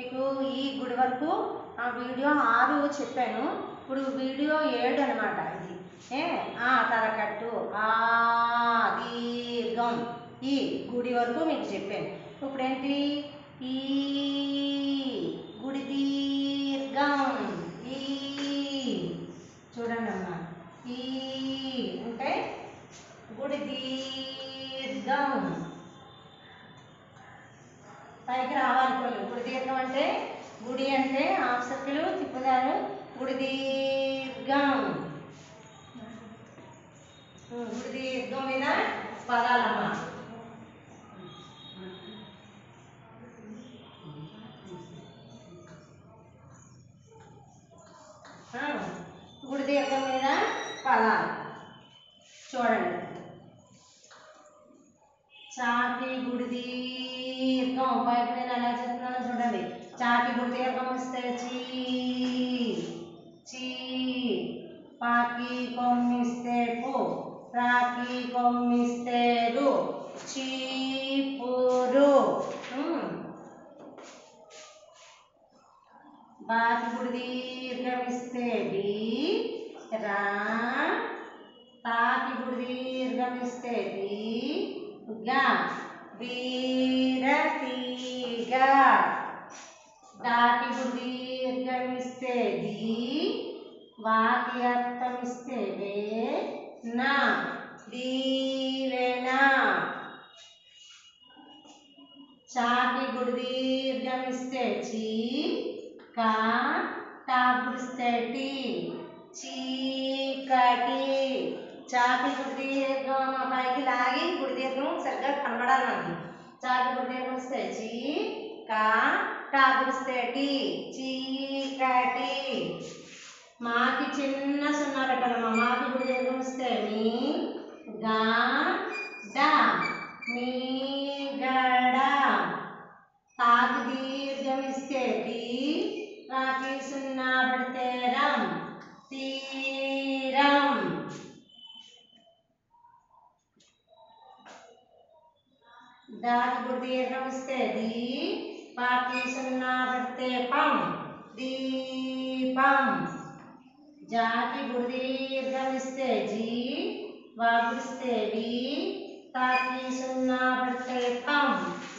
మీకు ఈ గుడి వరకు ఆ వీడియో ఆరు చెప్పాను ఇప్పుడు వీడియో ఏడు అనమాట ఇది ఏ ఆ తలకట్టు ఆ దీర్ఘం ఈ గుడి వరకు మీకు చెప్పాను ఇప్పుడు ఏంటి ఈ గుడి దీర్ఘం ఈ చూడండి అమ్మా ఈ అంటే గుడి దీర్ఘం పైకి రావాలి పళ్ళు గుడి దీర్ఘం అంటే గుడి అంటే హాఫ్ సర్కిల్ తిప్పుతారు గుడి దీర్ఘం ఉమ్, గుడి దీర్ఘం మీద పదాలమ్మ ఆ, గుడి దీర్ఘం మీద పదాలు చూడండి చాకి గుడి దీర్ఘం పైపు నేను ఎలా చెప్తున్నానో చూడండి చాకి గుడి దీర్ఘం వస్తే చీ చీ పాకి కొమ్మిస్తే పు రాకి కొమ్మిస్తే రు చీపురు ఉమ్. బాకి గుడి దీర్ఘం ఇస్తే బి రా తాకి గుడి దీర్ఘం ఇస్తే బి గా వీరతీగా దాకి గుడి దీర్ఘం ఇస్తే ది వాకి అర్థం ఇస్తే వే నా దీవెనా చాకి గుడి దీర్ఘం ఇస్తే చీ కా టా గుడిస్తే టీ చీకటి చాకి గుడి దీర్ఘం మా పైకి లాగి గుడి దీర్ఘం సరిగ్గా కనబడాలి మనకి చాకి గుడి దీర్ఘం ఇస్తే చీ కా టా గుడిస్తే టీ చీకటి మాకి చిన్న సున్నా పెట్టాలమ్మా మాకి గుడి దీర్ఘం ఇస్తే మీ గా డా మీ గడ తాకి దీర్ఘం ఇస్తే ది రాకి సున్నా పడితే రం తీరం దాకి గుడి దీర్ఘం ఇస్తే ది పాకి సున్నా పడితే పం దీపం జాకి గుడి దీర్ఘం ఇస్తే జీ వాగుడిస్తే వి తాకి సున్నా పడితే పం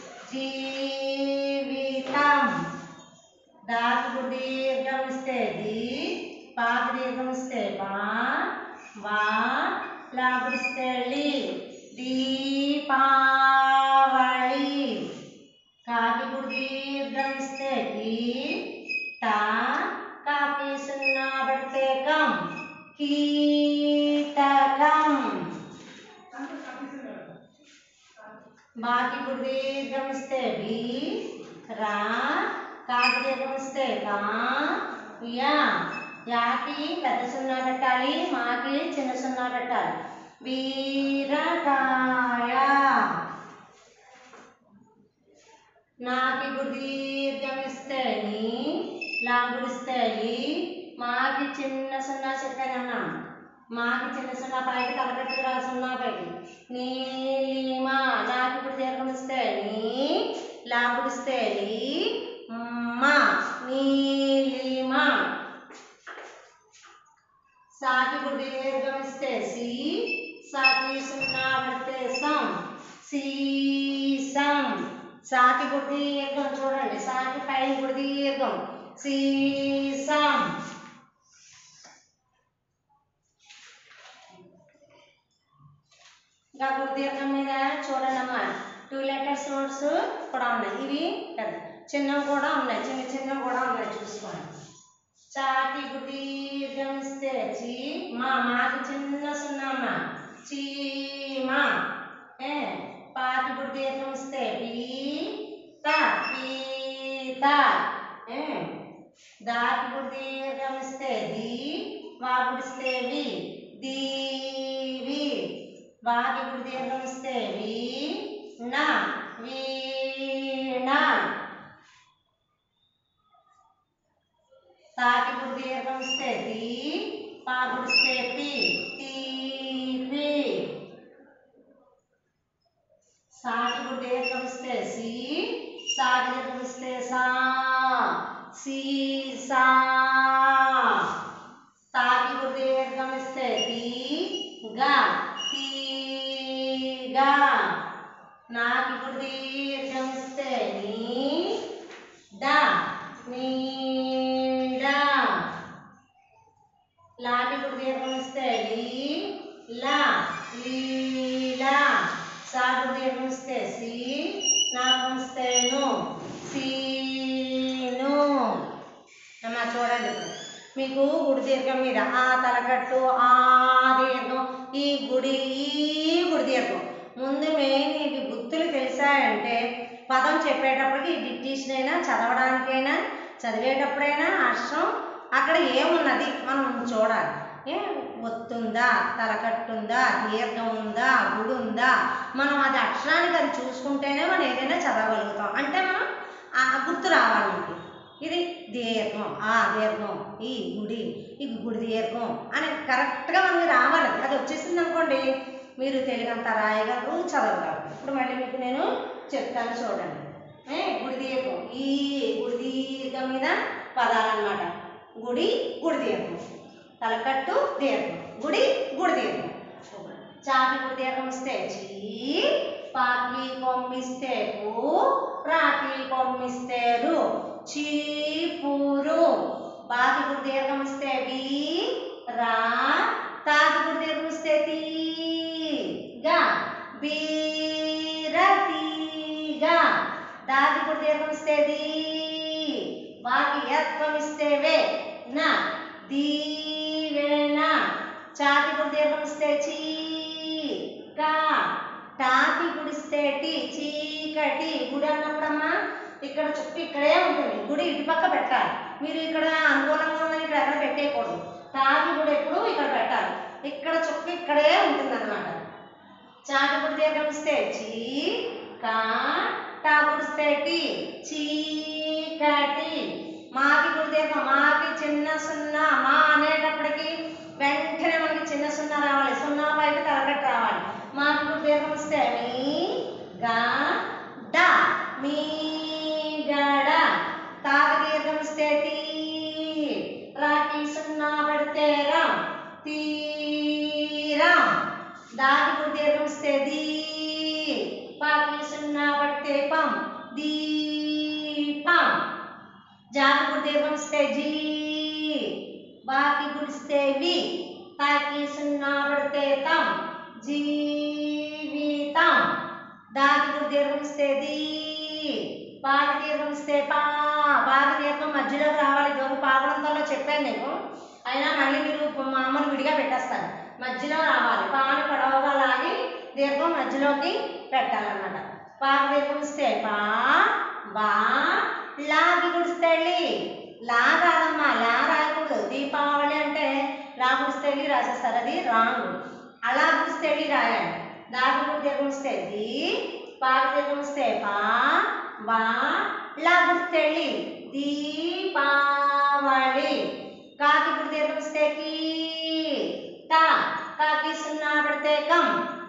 జీవితం దాకి గుడి దీర్ఘం ఇస్తే ది పాకి దీర్ఘం ఇస్తే బా వా లాగుడిస్తే లి దీపావళి కాకి గుడి దీర్ఘం ఇస్తే కి టా కాకి సున్నా పడితే కం కీటకం బాకి గుడి దీర్ఘం ఇస్తే బి రా కాకి దీర్ఘం ఇస్తే కా యా యాకి పెద్ద సున్నా పెట్టాలి మాకి చిన్న సున్నా పెట్టాలి బీరకాయ నాకి గుడి దీర్ఘం ఇస్తే నీ లాంగుడిస్తే లి మాకి చిన్న సున్నా చెప్పానన్నా మాకి చిన్న సున్నా పైకి తలపెట్టుకు రా సున్నా పైకి నీలిమా నాకి గుడి దీర్ఘం ఇస్తే నీ లాంగుడిస్తే లి మా నీలిమా సాకి గుడి దీర్ఘం ఇస్తే సి సాకి సున్నా పడితే సం సీసం సాకి గుడి దీర్ఘం చూడండి సాకి పైన గుడి దీర్ఘం సీసం ఇంకా గుడి దీర్ఘం మీద చూడండి అమ్మా టూ లెటర్స్ నోట్స్ కూడా ఉన్నాయి ఇవి పెద్ద చిన్నవి కూడా ఉన్నాయి చిన్న చిన్నవి కూడా ఉన్నాయి చూసుకోండి చాకి గుడి దీర్ఘం ఇస్తే చీ మా మాకి చిన్న సున్నామా చీమా ఏ పాకి గుడి దీర్ఘం ఇస్తే పీ త పీత ఏ దాకి గుడి దీర్ఘం ఇస్తే ది వాగుడిస్తే వి దీవి వాకి గుడి దీర్ఘం ఇస్తే వి నా వీణ తాకి గుడి దీర్ఘం ఇస్తే తి పాగుడిస్తే పి తీపి సాకి గుడి దీర్ఘం ఇస్తే సి సాకి దీర్ఘం ఇస్తే సా సీసా తాకి గుడి దీర్ఘం ఇస్తే తీగా తీగా నాకి గుడి దీర్ఘం ఇస్తే నీ డా నీడా లాకి గుడి దీర్ఘం ఇస్తే లీ లా లీలా సా గుడి దీర్ఘం ఇస్తే సి నాకు ఇస్తే ను సీను అమ్మ చూడండి ఇప్పుడు మీకు గుడి దీర్ఘం మీద ఆ తలకట్టు ఆ దీర్ఘం ఈ గుడి ఈ గుడి దీర్ఘం ముందు మెయిన్ ఇవి గుర్తులు తెలిసాయంటే పదం చెప్పేటప్పటికి డిక్టేషన్ అయినా చదవడానికైనా చదివేటప్పుడైనా అక్షరం అక్కడ ఏమున్నది మనం చూడాలి ఏ ఒత్తుందా తలకట్టుందా దీర్ఘం ఉందా గుడి ఉందా మనం అది అక్షరానికి అది చూసుకుంటేనే మనం ఏదైనా చదవగలుగుతాం అంటే మనం ఆ గుర్తు రావాలి మనకి ఇది దీర్ఘం ఆ దీర్ఘం ఈ గుడి ఈ గుడి దీర్ఘం అని కరెక్ట్గా మనకి రావాలి అది. అది వచ్చేసింది అనుకోండి మీరు తెలుగంతా రాయగలరు చదవగలరు ఇప్పుడు మళ్ళీ మీకు నేను చెప్తాను చూడండి ఏ గుడి దీర్ఘం ఈ గుడి దీర్ఘం మీద పదాలన్నమాట గుడి గుడి దీర్ఘం తలకట్టు దీర్ఘం గుడి గుడి దీర్ఘం చాకి గుడి దీర్ఘం ఇస్తే చీ పాకి కొమ్మిస్తే పూ రాకి కొమ్మిస్తే రు చీపురు బాకి గుడి దీర్ఘం ఇస్తే బి రా తాకి గుడి దీర్ఘం ఇస్తే తీ గా బీరతీగా దాకి గుడి దీర్ఘం ఇస్తే దీ వాకి యత్వం ఇస్తే వే నా దీవెన చాకి గుడి దీర్ఘం ఇస్తే చీ కా టాకి గుడిస్తే టీ చీకటి గుడి అన్నప్పుడమ్మా ఇక్కడ చుట్టూ ఇక్కడే ఉంటుంది గుడి ఇటు పక్క పెట్టాలి మీరు ఇక్కడ అనుకూలంగా ఉందని ఇక్కడ ఎక్కడ పెట్టేయకూడదు తాకి గుడి ఎప్పుడు ఇక్కడ పెట్టాలి ఇక్కడ చుట్టూ ఇక్కడే ఉంటుంది అనమాట చాకి గుడి దీర్ఘం ఇస్తే చీ కా టా గుడిస్తే టీ చీకటి మాకి గుడి దీర్ఘం మాకి చిన్న సున్నా మా అనేటప్పటికి వెంటనే మనకి చిన్న సున్నా రావాలి సున్నా బయట తలకట్టు రావాలి మాకి గుడి దీర్ఘం ఇస్తే మీ గా డా మీ గడ తాకి దీర్ఘం ఇస్తే తీ రాకి సున్నా పెడితే రం తీరం దాకి గుడి దీర్ఘం ఇస్తే దీ పాకి సున్నా పడితే పం దీపం జాకి గుడి దీర్ఘం ఇస్తే జీ బాకి గుడిస్తే వి తాకి సున్నా పడితే తం జీవితం దాకి గుడి దీర్ఘం ఇస్తే దీ పాకి దీర్ఘం ఇస్తే పా బాకి దీర్ఘం మధ్యలోకి రావాలి దొంగ పాగడంతో చెప్పాను నేను అయినా మళ్ళీ మీరు మామూలు విడిగా పెట్టేస్తారు మధ్యలో రావాలి పాని పొడవుగా లాగి దీర్ఘం మధ్యలోకి పెట్టాలన్నమాట పాక దీర్ఘం ఇస్తే పా బా లాగి గుడిస్తే లి. లా కాదమ్మా లా రాయకూడదు దీపావళి అంటే లా గుడిస్తే లి రాసేస్తారు అది రాంగ్ అలా గుడిస్తే లి రాయాలి దాకి గుడి దీర్ఘం ఇస్తే ది పాక దీర్ఘం ఇస్తే పా బా లా గుడిస్తే లి. దీపావళి కాకి గుడి దీర్ఘం ఇస్తే కీ ట కాకి సున్నా పడితే కం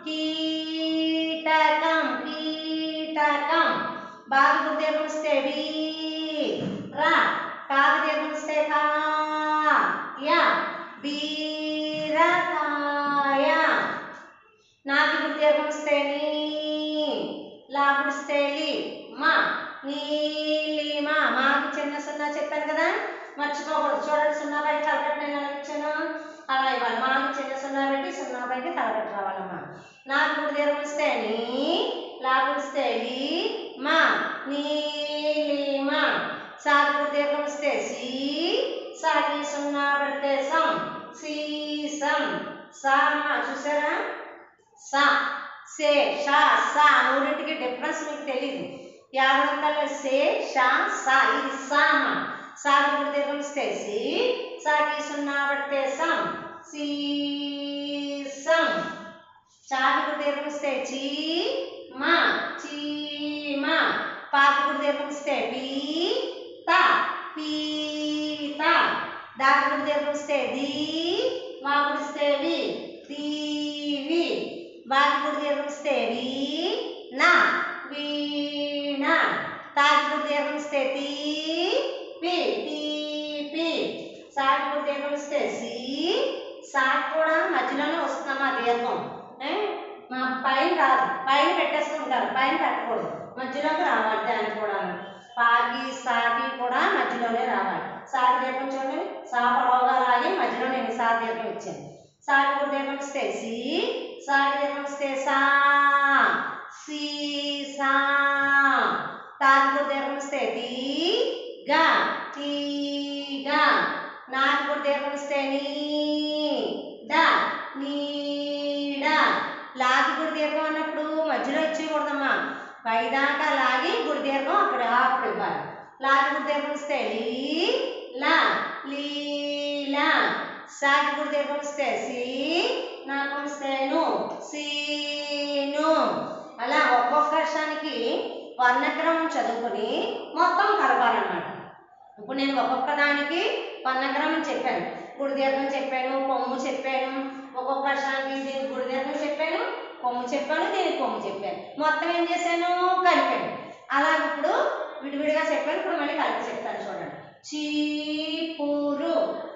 కీటకం కీటకం బాకి గుడి దీర్ఘం ఇస్తే బీ రా కాకి దీర్ఘం ఇస్తే కా యా బీరకాయ నాకి గుడి దీర్ఘం ఇస్తే నీ లా గుడిస్తే లి మా నీలిమా మాకి చిన్న సున్నా చెప్పాను కదా మర్చిపోకూడదు చూడండి సున్నా బయట తలకట్టు నేను ఎలా ఇచ్చాను అలా ఇవ్వాలి మాకి చిన్న సున్నా పెట్టి సున్నా బయట తలకట్టు రావాలమ్మా నాకు గుడి దీర్ఘం ఇస్తే నీ లా గుడిస్తే లి మా నీలిమా సాకి గుడి దీర్ఘం ఇస్తే సి సాకి సున్నా పెడితే సం సీసం సా అమ్మ చూసారా సా సే షా సా మూడింటికి డిఫరెన్స్ మీకు తెలియదు యాభై సే షా సా ఇది సా అమ్మ సాకి గుడి దీర్ఘం ఇస్తే సి సాకి సున్నా పడితే సం సీసం చాకి గుడి దీర్ఘం ఇస్తే చీ మా చీమ పాకి గుడి దీర్ఘం ఇస్తే పీ త పీత దాకి గుడి దీర్ఘం ఇస్తే దీ మా గుడిస్తే వి దీవి బాకి గుడి దీర్ఘం ఇస్తే వి నా వీణ తాకి గుడి దీర్ఘం ఇస్తే తీ పి తీపి సాకి కూడా దీర్ఘం ఇస్తే సి సాకి కూడా మధ్యలోనే వస్తుందమ్మా దీర్ఘం ఏ? మా పైన రాదు పైన పెట్టేస్తుంటారు పైన పెట్టకూడదు మధ్యలోకి రావాలి దానికి కూడా పాకి సాకి కూడా మధ్యలోనే రావాలి సాకి దీర్ఘం చూడండి సా పొడవుగా లాగి మధ్యలో నేను సా దీర్ఘం ఇచ్చాను సాకి కూడా దీర్ఘం ఇస్తే సి సాకి దీర్ఘం ఇస్తే సా సి సా తాకి కూడా దీర్ఘం ఇస్తే తీ గా తీగా నాకి కూడా దీర్ఘం ఇస్తే నీ డా నీడ లాగి గుడి దీర్ఘం అన్నప్పుడు మధ్యలో ఇచ్చేయకూడదమ్మా పైదాకా లాగి గుడి దీర్ఘం అక్కడ అప్పుడు ఇవ్వాలి లాగి గుడి దీర్ఘం ఇస్తే లీ లా లీలా సాగి గుడి దీర్ఘం ఇస్తే సి నాకు ఇస్తేను సీను అలా ఒక్కొక్క అక్షరానికి వర్ణక్రమం చదువుకొని మొత్తం కలపాలన్నమాట ఇప్పుడు నేను ఒక్కొక్క దానికి వర్ణక్రమం చెప్పాను గుడి దీర్ఘం చెప్పాను కొమ్ము చెప్పాను ఒక్కొక్క అక్షరానికి దీనికి గుడి దీర్ఘం చెప్పాను కొమ్ము చెప్పాను దీనికి కొమ్ము చెప్పాను మొత్తం ఏం చేశాను కలిపాను అలా ఇప్పుడు విడివిడిగా చెప్పాను ఇప్పుడు మళ్ళీ కలిపి చెప్తాను చూడండి చీపురు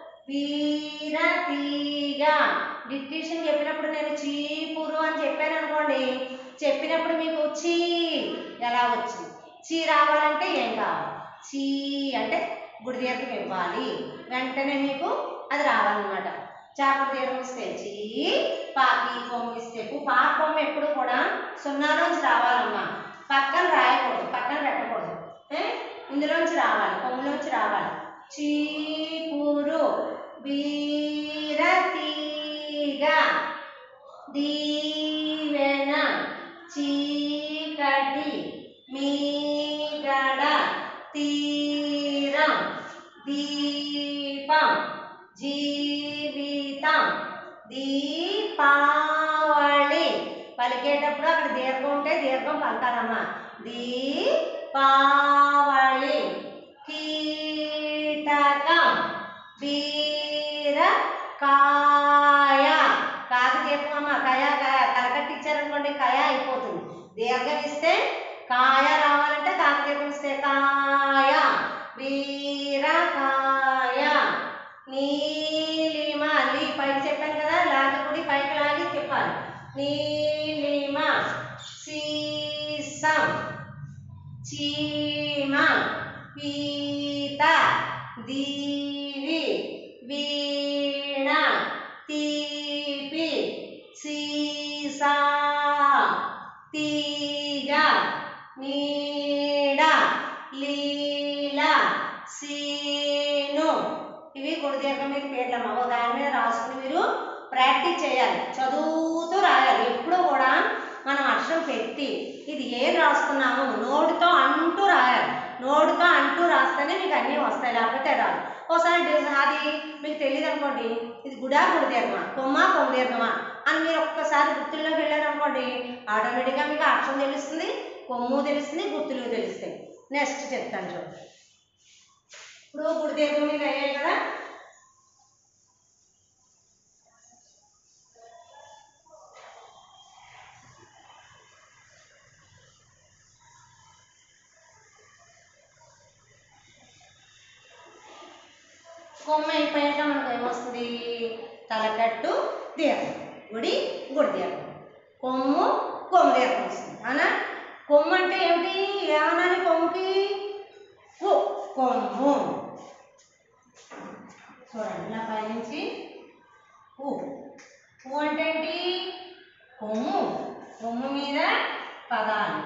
వీరతీగ డిక్టేషన్ చెప్పినప్పుడు నేను చీపురు అని చెప్పాను అనుకోండి చెప్పినప్పుడు మీకు చీ ఎలా వచ్చింది చీ రావాలంటే ఏం కావాలి చీ అంటే గుడి దీర్ఘం ఇవ్వాలి వెంటనే మీకు అది రావాలన్నమాట చాపడు దీర్ఘం ఇస్తే చీ పాకి కొమ్ము ఇస్తే పు పా కొమ్ము ఎప్పుడు కూడా సున్నాలోంచి రావాలమ్మా పక్కన రాయకూడదు పక్కన పెట్టకూడదు ఏ? ఇందులోంచి రావాలి కొమ్ములోంచి రావాలి చీపురు బీరతీగ దీవెన చీకటి మీగడ తీరం దీపం జీవితం దీపావళి పలికేటప్పుడు అక్కడ దీర్ఘం ఉంటే దీర్ఘం పలకాలమ్మా దీపావళి కీటకం బీర కాయ కాకి దీర్ఘం అమ్మ కయ కయ కలకట్టి ఇచ్చారనుకోండి కయ అయిపోతుంది దీర్ఘం ఇస్తే కాయ రావాలంటే కాకి దీర్ఘం ఇస్తే కాయ బీరకాయ నీలిమ లీ పైకి చెప్పాను కదా లాగకుడి పైకి లాగి తిప్పాలి నీలిమ సీసం చీమ పీత దీవి వీణ తీపి సీసా తీగ నీడ లీల సీను ఇవి గుడి దీర్ఘం మీద పేర్లమ్మ ఓ దాని మీద రాసుకుని మీరు ప్రాక్టీస్ చేయాలి చదువుతూ రాయాలి ఎప్పుడూ కూడా మనం అక్షరం పెట్టి ఇది ఏం రాస్తున్నాము నోటితో అంటూ రాయాలి నోటితో అంటూ రాస్తేనే మీకు అన్నీ వస్తాయి లేకపోతే రాదు ఒకసారి డి- అది మీకు తెలియదు అనుకోండి ఇది గుడా గుడి దీర్ఘమా కొమ్మ కొమ్మ దీర్ఘమా అని మీరు ఒక్కసారి గుర్తుల్లోకి వెళ్ళారు అనుకోండి ఆటోమేటిక్గా మీకు అక్షరం తెలుస్తుంది కొమ్ము తెలుస్తుంది గుర్తులు తెలుస్తాయి నెక్స్ట్ చెప్తాను చూడండి ఇప్పుడు గుడి దీర్ఘం మీద అయ్యాయి కదా కొమ్మ అయిపోయాక మనకు ఏమొస్తుంది తలకట్టు దీర్ఘం గుడి గుడి దీర్ఘం కొమ్ము కొమ్ము దీర్ఘం వస్తుంది అవునా కొమ్ము అంటే ఏమిటి ఏమనాలి కొమ్ముకి కు కొమ్ము చూడండి ఇలా పైనుంచి ఊ ఊ అంటే ఏంటి కొమ్ము కొమ్ము మీద పదాలు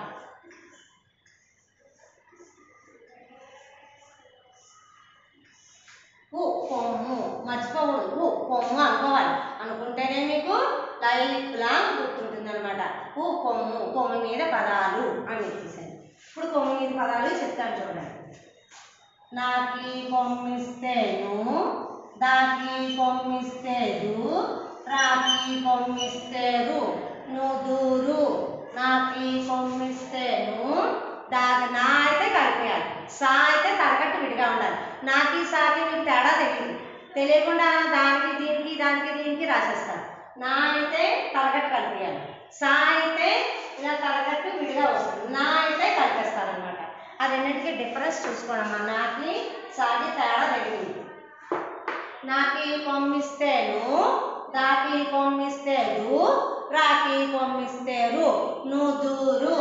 ఊ కొమ్ము మర్చిపోకూడదు ఊ కొమ్ము అనుకోవాలి అనుకుంటేనే మీకు లైఫ్ లాంగ్ గుర్తుంటుంది అనమాట ఊ కొమ్ము కొమ్ము మీద పదాలు అని చెప్పేసాను ఇప్పుడు కొమ్ము మీద పదాలు చెప్తాను చూడండి నాకి కొమ్మిస్తేను దాకి కొమ్మిస్తేదు రాకి కొమ్మిస్తేరు నుదురు నాకి కొమ్మిస్తేను దాకి నా అయితే కలిపేయాలి సా అయితే తరగట్టు విడిగా ఉండాలి నాకి సాకి మీకు తేడా తెలియదు తెలియకుండా దానికి దీనికి దానికి దీనికి రాసేస్తాను నా అయితే తలగట్టు కలిపేయాలి సా అయితే ఇలా తలగట్టు విడిగా వస్తుంది నా అయితే కలిపేస్తాను అనమాట ఆ రెండింటికి డిఫరెన్స్ చూసుకోండి నాకి సాకి తేడా తగిలింది నాకి కొమ్మిస్తేను దాకి కొమ్మిస్తేరు రాకి కొమ్మిస్తేరు నూదూరు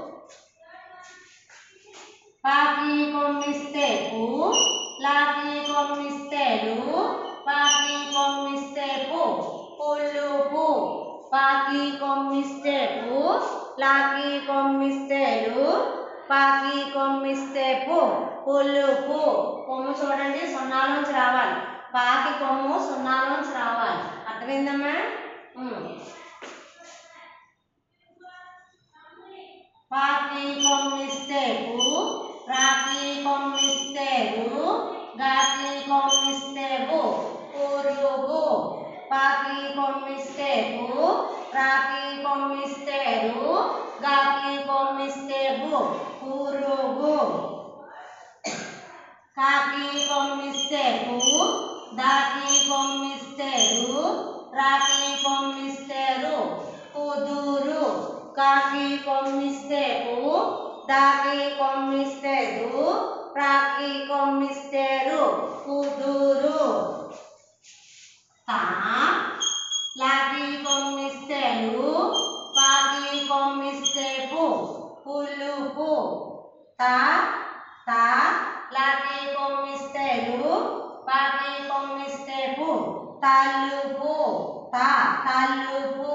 పాకి కొమ్మిస్తే పు లాకి కొమ్మిస్తేరు పాకి కొమ్మిస్తే పు పుల్లు పు పాకి కొమ్మిస్తే పు లాకి కొమ్మిస్తేరు పాకి కొమ్మిస్తే పు పుల్లు పు కొమ్ము చూడండి సున్నాలోంచి రావాలి పాకి కొమ్ము సున్నాలోంచి రావాలి అర్థమైందమ్మా ఉమ్. పాకి కొమ్మిస్తే పు రాకి కొమ్మిస్తే రు గాకి కొమ్మిస్తే బు పురుగు పాకి కొమ్మిస్తే పు రాకి కొమ్మిస్తే రు గాకి కొమ్మిస్తే బు పురుగు కాకి కొమ్మిస్తే పు దాకి కొమ్మిస్తే రు రాకి కొమ్మిస్తే రు కుదురు కాకి కొమ్మిస్తే పు దాకి కొమ్మిస్తే రు రాకి కొమ్మిస్తే రు కుదురు తా లాకి కొమ్మిస్తే లు పాకి కొమ్మిస్తే పు పులుపు తా తా లాకి కొమ్మిస్తే లు పాకి కొమ్మిస్తే పు తలుపు తా తలుపు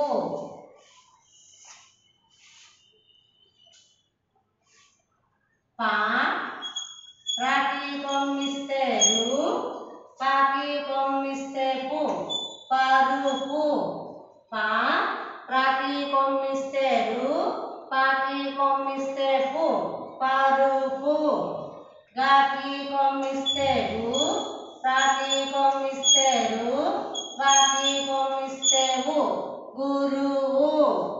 పా రాకి కొమ్మిస్తే రు పాకి కొమ్మిస్తే పు పరుపు పా రాకి కొమ్మిస్తే రు పాకి కొమ్మిస్తే పు పరుపు గాకి కొమ్మిస్తే రు రాకి కొమ్మిస్తే రు వాకి కొమ్మిస్తే వు గురువు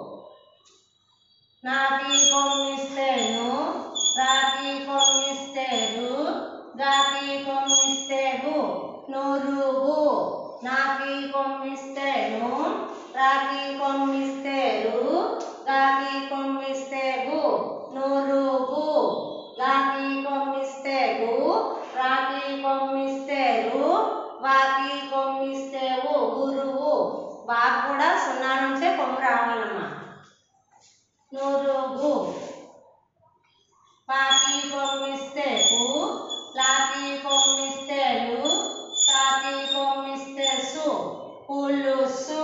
నాకి కొమ్మిస్తేను రాకి కొమ్మిస్తేరు గాకి కొమ్మిస్తేగు నురుగు నాకి కొమ్మిస్తేను రాకి కొమ్మిస్తేరు గాకి కొమ్మిస్తేగు నురుగు గాకి కొమ్మిస్తేగు రాకి కొమ్మిస్తేరు వాకి కొమ్మిస్తేవు గురువు వాక్ కూడా సున్నా నుంచే కొమ్ము రావాలమ్మా నురుగు పాకి కొమ్మిస్తే పు లాకి కొమ్మిస్తే లు సాకి కొమ్మిస్తే సు పులుసు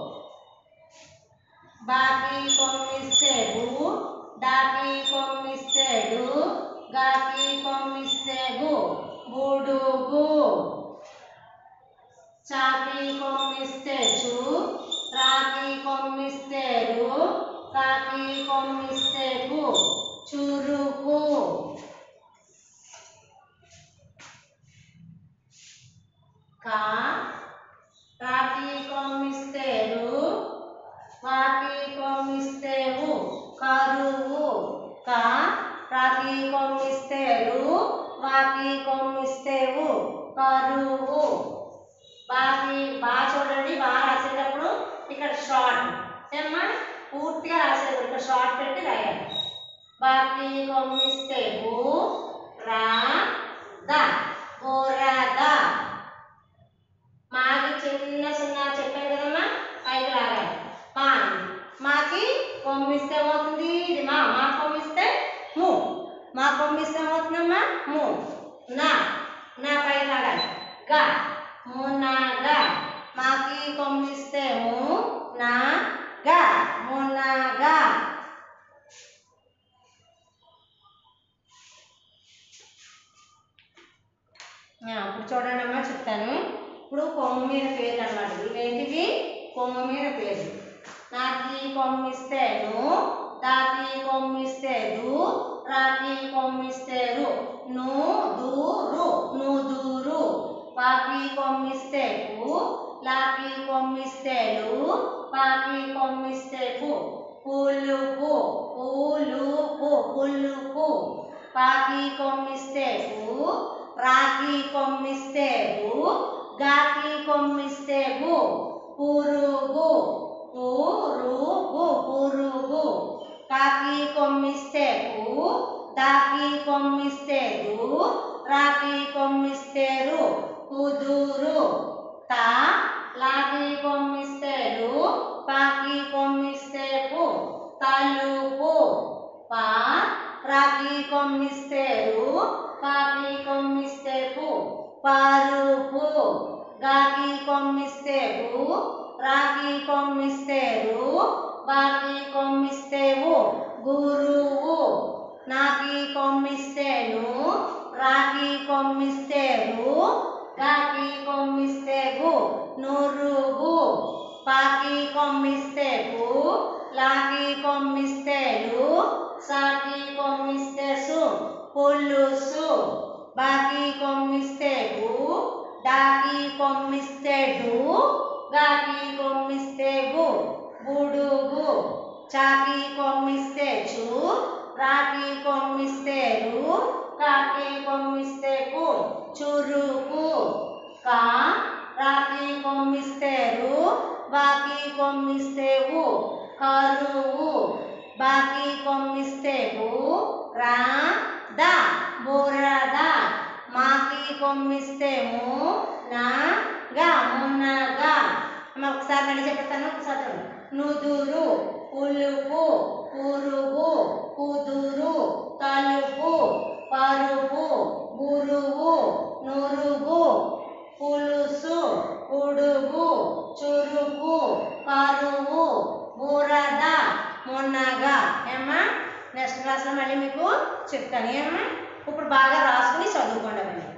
బాకి కొమ్మిస్తే బు డాకి కొమ్మిస్తే డు గాకి కొమ్మిస్తే గు బుడుగు చాకి కొమ్మిస్తే చు రాకి కొమ్మిస్తే రు కాకి కొమ్మిస్తే కు చురుకు కా రాకి కొమ్మిస్తే రు వాకి కొమ్మిస్తే వు కరువు కా రాకి కొమ్మిస్తే రు వాకి కొమ్మిస్తే వు కరువు బాకి బాగా చూడండి బాగా రాసేటప్పుడు ఇక్కడ షార్ట్ ఏమ్మా పూర్తిగా రాసేటప్పుడు ఇక్కడ షార్ట్ పెట్టి రాయాలి బాకి కొమ్మిస్తే బు రా ద బోరాద మాకి చిన్న సున్నా చెప్పాను కదమ్మా పైకి లాగాలి మా మాకి కొమ్మిస్తే ఏమవుతుంది ఇది మా మా కొమ్మిస్తే ము మా కొమ్మిస్తే ఏమవుతుందమ్మా ము నా నా పైకి లాగాలి గా మునాగా మాకి కొమ్మిస్తే ము నా గా మునాగా ఆ, ఇప్పుడు చూడండి అమ్మా చెప్తాను ఇప్పుడు కొమ్ము మీద పేరు అనమాట ఇవేంటివి కొమ్ము మీద పేరు నాకి కొమ్మిస్తేను దాకి కొమ్మిస్తేదు రాకి కొమ్మిస్తేరు ను దూరు నూదూరు పాకి కొమ్మిస్తే పు లాకి కొమ్మిస్తేలు పాకి కొమ్మిస్తే పు పులుపు పూలుపు పులుపు పాకి కొమ్మిస్తే పు రాకి కొమ్మిస్తే పు గాకి కొమ్మిస్తే గు పురుగు పురుగు పురుగు కాకి కొమ్మిస్తే పు దాకి కొమ్మిస్తే దు రాకి కొమ్మిస్తే రు కుదురు తా లాకి కొమ్మిస్తే లు పాకి కొమ్మిస్తే పు తలుపు పా రాకి కొమ్మిస్తే రు పాకి కొమ్మిస్తే పు పరుపు గాకి కొమ్మిస్తే గు రాకి కొమ్మిస్తే రు బాకి కొమ్మిస్తే వు గురువు నాకి కొమ్మిస్తేను రాకి కొమ్మిస్తే రు గాకి కొమ్మిస్తే గు నురుగు పాకి కొమ్మిస్తే పు లాకి కొమ్మిస్తే లు సాకి కొమ్మిస్తే సు పులుసు బాకి కొమ్మిస్తే గు డాకి కొమ్మిస్తే డు గాకి కొమ్మిస్తే గు గుడుగు చాకి కొమ్మిస్తే చు రాకి కొమ్మిస్తే రు కాకి కొమ్మిస్తే కు చురుకు కా రాకి కొమ్మిస్తే రు బాకి కొమ్మిస్తే వు కరువు బాకి కొమ్మిస్తే వు రా ద బురద మాకి కొమ్మిస్తే ము నా గా మునగా అమ్మ ఒకసారి మళ్ళీ చెప్పేస్తాను ఒకసారి చూడండి నుదురు పులుపు పురుగు కుదురు తలుపు పరుపు గురువు నురుగు పులుసు ఉడుగు చురుకు కరువు బురద మునగ ఏమ్మా నెక్స్ట్ క్లాస్లో మళ్ళీ మీకు చెప్తాను ఏమ్మా ఇప్పుడు బాగా రాసుకుని చదువుకోండి అవన్నీ